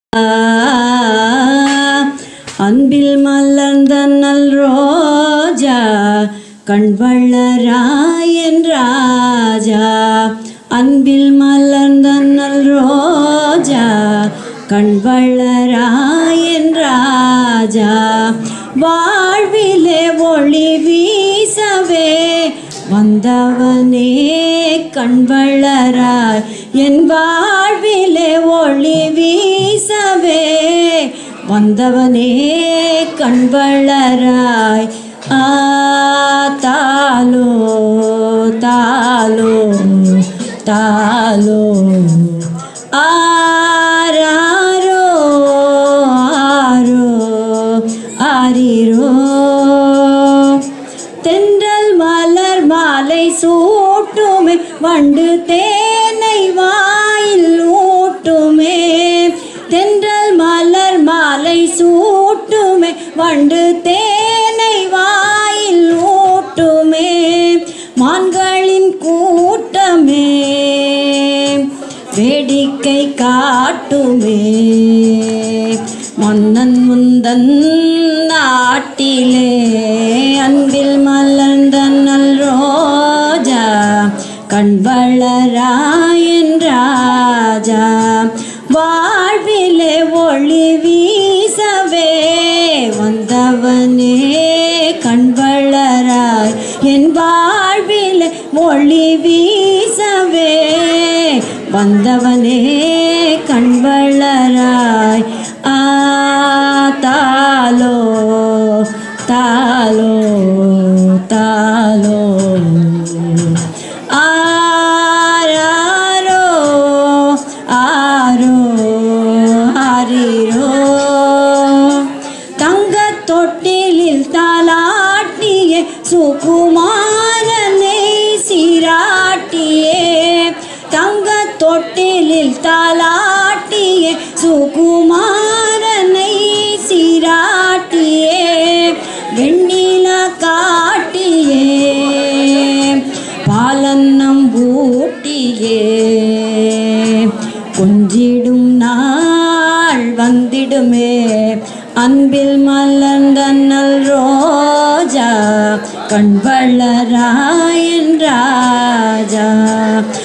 அன்பில் மலர்ந்த நல் ரோஜா கண்வள்ளராயன் ராஜா அன்பில் மலர்ந்த நல் ரோஜா கண்வள்ளராயன் ராஜா வாழ்விலே ஒளி வீசவே வந்தவனே கண்வள்ளராய் என் வாழ்விலே ஒளி வீசவே வந்தவனே கண்வள்ளராய் ஆ தாலோ தாலோ தாலோ ஆராரோ ஆரோ ஆரிரோ தென்றல் மலர் மாலை சூட்டுமே வண்டு தேனை வாயில் ஊட்டுமே தென்றல் மலர் மாலை சூட்டுமே வண்டு தேனை வாயில் ஊட்டுமே மான்களின் கூட்டமே வேடிக்கை காட்டுமே மன்னன் முந்தன் நாட்டிலே அன்பில் மலர்ந்த நல் ரோஜா கண்வளராயன் ராஜா வாழ்விலே ஒளி வீசவே வந்தவனே கண்வளராய் என் வாழ்விலே ஒளி வீசவே வந்தவனே கண்வளராய் ஆ தாலோ தாலோ தாலோ ஆராரோ ஆரோ ஆரிரோ தங்கத் தொட்டிலில் தாலாட்டிய சுகுமாரனை சீராட்டியே தங்கத் தொட்டிலில் தாலாட்டிய சுகுமாரனை சீராட்டியே வெண்ணில காட்டியே பாலன்னம் ஊட்டியே கொஞ்சிடும் நாள் வந்திடுமே அன்பில் மலர்ந்த நல் ரோஜா கண்வள்ளராயன் ராஜா